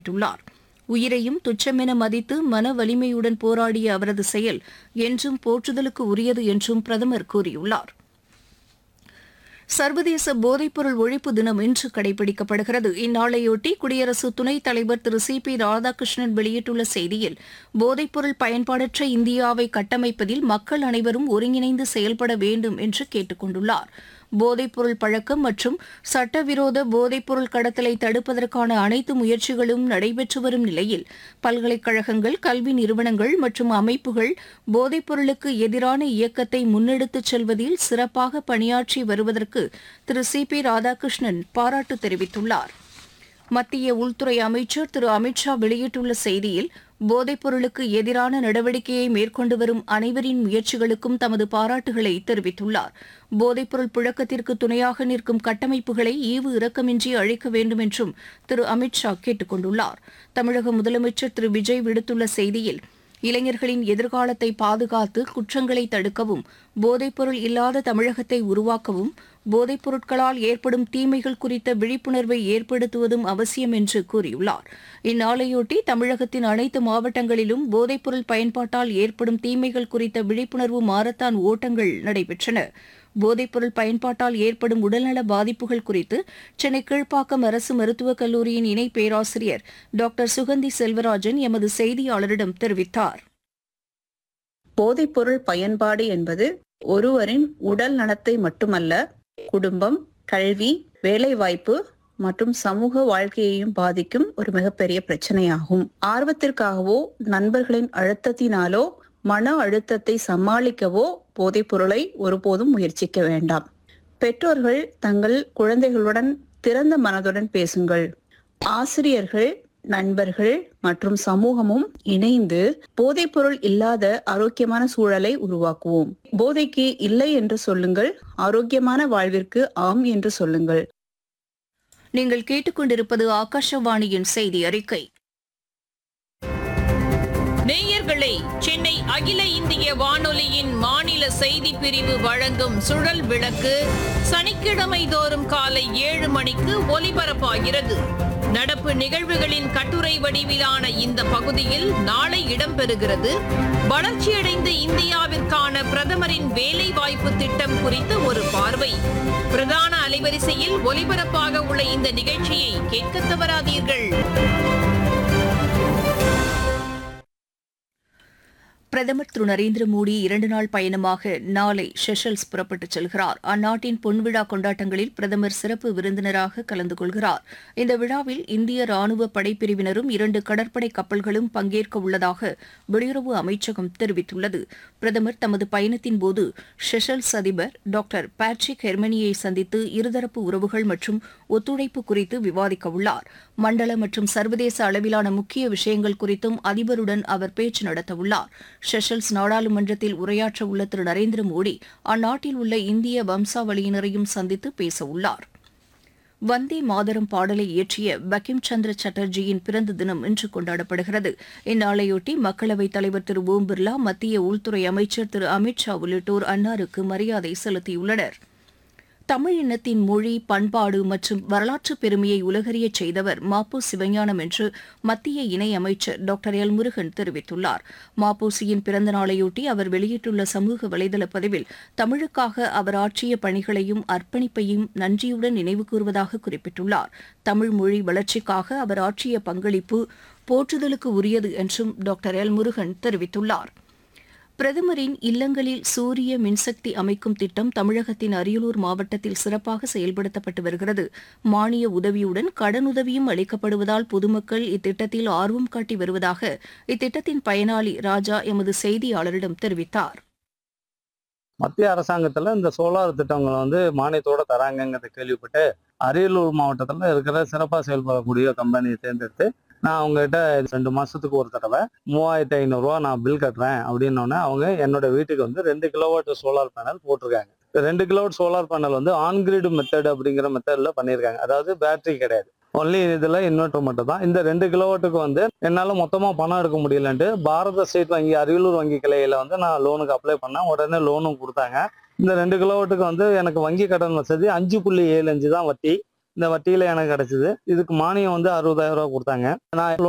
வெளியிட்டுள்ளார் உயிரையும் துச்சமென மதித்து மன வலிமையுடன் போராடிய அவரது செயல் என்றும் போற்றுதலுக்கு உரியது என்றும் பிரதமர் கூறியுள்ளார் சர்வதேச போதைப்பொருள் ஒழிப்பு தினம் இன்று கடைபிடிக்கப்படுகிறது இந்நாளையொட்டி குடியரசு துணைத் தலைவர் திரு சி பி ராதாகிருஷ்ணன் வெளியிட்டுள்ள செய்தியில் போதைப்பொருள் பயன்பாடற்ற இந்தியாவை கட்டமைப்பதில் மக்கள் அனைவரும் ஒருங்கிணைந்து செயல்பட வேண்டும் என்று கேட்டுக் கொண்டுள்ளார் போதைப்பொருள் பழக்கம் மற்றும் சட்டவிரோத போதைப்பொருள் கடத்தலை தடுப்பதற்கான அனைத்து முயற்சிகளும் நடைபெற்று வரும் நிலையில் பல்கலைக்கழகங்கள் கல்வி நிறுவனங்கள் மற்றும் அமைப்புகள் போதைப்பொருளுக்கு எதிரான இயக்கத்தை முன்னெடுத்துச் செல்வதில் சிறப்பாக பணியாற்றி வருவதற்கு திரு சி பி ராதாகிருஷ்ணன் பாராட்டு தெரிவித்துள்ளார் மத்திய உள்துறை அமைச்சர் திரு அமித்ஷா வெளியிட்டுள்ள செய்தியில் போதைப்பொருளுக்கு எதிரான நடவடிக்கையை மேற்கொண்டு வரும் அனைவரின் முயற்சிகளுக்கும் தமது பாராட்டுகளை தெரிவித்துள்ளார் போதைப்பொருள் புழக்கத்திற்கு துணையாக நிற்கும் கட்டமைப்புகளை ஈவு இரக்கமின்றி அழிக்க வேண்டும் என்றும் திரு அமித்ஷா கேட்டுக் கொண்டுள்ளார் தமிழக முதலமைச்சர் திரு விஜய் விடுத்துள்ள செய்தியில் இளைஞர்களின் எதிர்காலத்தை பாதுகாத்து குற்றங்களை தடுக்கவும் போதைப்பொருள் இல்லாத தமிழகத்தை உருவாக்கவும் போதைப் பொருட்களால் ஏற்படும் தீமைகள் குறித்த விழிப்புணர்வை ஏற்படுத்துவதும் அவசியம் என்று கூறியுள்ளார் இந்நாளையொட்டி தமிழகத்தின் அனைத்து மாவட்டங்களிலும் போதைப்பொருள் பயன்பாட்டால் ஏற்படும் தீமைகள் குறித்த விழிப்புணர்வு மாரத்தான் ஓட்டங்கள் நடைபெற்றன போதைப்பொருள் பயன்பாட்டால் ஏற்படும் உடல்நல பாதிப்புகள் குறித்து சென்னை கீழ்ப்பாக்கம் அரசு மருத்துவக் கல்லூரியின் இணை பேராசிரியர் டாக்டர் சுகந்தி செல்வராஜன் எமது செய்தியாளரிடம் தெரிவித்தார் போதைப்பொருள் பயன்பாடு என்பது ஒருவரின் உடல் நலத்தை மட்டுமல்ல குடும்பம் கல்வி வேலைவாய்ப்பு மற்றும் சமூக வாழ்க்கையையும் பாதிக்கும் ஒரு மிகப்பெரிய பிரச்சனையாகும் ஆர்வத்திற்காகவோ நண்பர்களின் அழுத்தத்தினாலோ மன அழுத்தத்தை சமாளிக்கவோ போதைப் பொருளை ஒருபோதும் முயற்சிக்க வேண்டாம் பெற்றோர்கள் தங்கள் குழந்தைகளுடன் திறந்த மனதுடன் பேசுங்கள் ஆசிரியர்கள் நண்பர்கள் மற்றும் சமூகமும் இணைந்து போதைப்பொருள் இல்லாத ஆரோக்கியமான சூழலை உருவாக்குவோம் போதைக்கு இல்லை என்று சொல்லுங்கள் ஆரோக்கியமான வாழ்விற்கு ஆம் என்று சொல்லுங்கள் நீங்கள் கேட்டுக்கொண்டிருப்பது ஆகாஷவாணியின் செய்தி அறிக்கை நேயர்களே சென்னை அகில இந்திய வானொலியின் மாநில செய்தி பிரிவு வழங்கும் சுழல் விளக்கு சனிக்கிழமை தோறும் காலை ஏழு மணிக்கு ஒலிபரப்பாகிறது நடப்பு நிகழ்வுகளின் கட்டுரை வடிவிலான இந்த பகுதியில் நாளை இடம்பெறுகிறது வளர்ச்சியடைந்த இந்தியாவிற்கான பிரதமரின் வேலை வாய்ப்பு திட்டம் குறித்த ஒரு பார்வை பிரதான அலைவரிசையில் ஒலிபரப்பாக உள்ள இந்த நிகழ்ச்சியை கேட்க தவறாதீர்கள் பிரதமர் திரு நரேந்திர மோடி இரண்டு நாள் பயணமாக நாளை செஷல்ஸ் புறப்பட்டுச் செல்கிறார் அந்நாட்டின் பொன்விழா கொண்டாட்டங்களில் பிரதமர் சிறப்பு விருந்தினராக கலந்து கொள்கிறார் இந்த விழாவில் இந்திய ராணுவ படைப்பிரிவினரும் இரண்டு கடற்படை கப்பல்களும் பங்கேற்க உள்ளதாக வெளியுறவு அமைச்சகம் தெரிவித்துள்ளது பிரதமர் தமது பயணத்தின் போது செஷல்ஸ் அதிபர் டாக்டர் பேட்ரிக் ஹெர்மனியை சந்தித்து இருதரப்பு உறவுகள் மற்றும் ஒத்துழைப்பு குறித்து விவாதிக்க உள்ளார் மண்டல மற்றும் சர்வதேச அளவிலான முக்கிய விஷயங்கள் குறித்தும் அதிபருடன் அவர் பேச்சு நடத்தவுள்ளார் செஷல்ஸ் நாடாளுமன்றத்தில் உரையாற்ற உள்ள திரு நரேந்திர மோடி அந்நாட்டில் உள்ள இந்திய வம்சாவளியினரையும் சந்தித்து பேசவுள்ளார் வந்தே மாதரம் பாடலை இயற்றிய பக்கிம் சந்திர சட்டர்ஜியின் பிறந்த தினம் இன்று கொண்டாடப்படுகிறது இந்நாளையொட்டி மக்களவைத் தலைவர் திரு ஓம் பிர்லா மத்திய உள்துறை அமைச்சர் திரு அமித் ஷா உள்ளிட்டோர் அன்னாருக்கு மரியாதை செலுத்தியுள்ளனர் தமிழ் இனத்தின் மொழி பண்பாடு மற்றும் வரலாற்று பெருமையை உலகறியச் செய்தவர் மாப்போ சிவஞானம் என்று மத்திய இணையமைச்சர் டாக்டர் எல் முருகன் தெரிவித்துள்ளார் மாப்போசியின் பிறந்த நாளையொட்டி அவர் வெளியிட்டுள்ள சமூக வலைதள பதிவில் தமிழுக்காக அவர் ஆற்றிய பணிகளையும் அர்ப்பணிப்பையும் நன்றியுடன் நினைவு கூறுவதாக குறிப்பிட்டுள்ளார் தமிழ் மொழி வளர்ச்சிக்காக அவர் ஆற்றிய பங்களிப்பு போற்றுதலுக்கு உரியது என்றும் டாக்டர் எல் முருகன் தெரிவித்துள்ளார் பிரதமரின் இல்லங்களில் சூரிய மின்சக்தி அமைக்கும் திட்டம் தமிழகத்தின் அரியலூர் மாவட்டத்தில் சிறப்பாக செயல்படுத்தப்பட்டு வருகிறது மானிய உதவியுடன் கடனுதவியும் அளிக்கப்படுவதால் பொதுமக்கள் இத்திட்டத்தில் ஆர்வம் காட்டி வருவதாக இத்திட்டத்தின் பயனாளி ராஜா எமது செய்தியாளரிடம் தெரிவித்தார் மத்திய அரசாங்கத்துல இந்த சோலார் திட்டங்களை வந்து மானியத்தோட தராங்கங்கிறத கேள்விப்பட்டு அரியலூர் மாவட்டத்துல இருக்கிற சிறப்பா செயல்படக்கூடிய கம்பெனியை தேர்ந்தெடுத்து நான் அவங்ககிட்ட ரெண்டு மாசத்துக்கு ஒரு தடவை மூவாயிரத்தி ஐநூறுரூவா நான் பில் கட்டுறேன் அப்படின்னோடனே அவங்க என்னோட வீட்டுக்கு வந்து ரெண்டு கிலோவாட் சோலார் பேனல் போட்டிருக்காங்க ரெண்டு கிலோவாட் சோலார் பேனல் வந்து ஆன்கிரிட் மெத்தட் அப்படிங்கிற மெத்தட்ல பண்ணியிருக்காங்க அதாவது பேட்டரி கிடையாது ஒன்லி இதுல இன்வெர்டர் மட்டும் தான் இந்த ரெண்டு கிலோவாட்டுக்கு வந்து என்னால மொத்தமா பணம் எடுக்க முடியலன்ட்டு பாரத ஸ்டேட் வங்கி அரியலூர் வங்கி கிளையில வந்து நான் லோனுக்கு அப்ளை பண்ணேன் உடனே லோனும் கொடுத்தாங்க இந்த ரெண்டு கிலோவாட்டுக்கு வந்து எனக்கு வங்கி கடன் வசதி அஞ்சு புள்ளி ஏழு அஞ்சு தான் வட்டி இந்த வட்டியில எனக்கு கிடைச்சது இதுக்கு மானியம் வந்து அறுபதாயிரம் ரூபாய் கொடுத்தாங்க நான்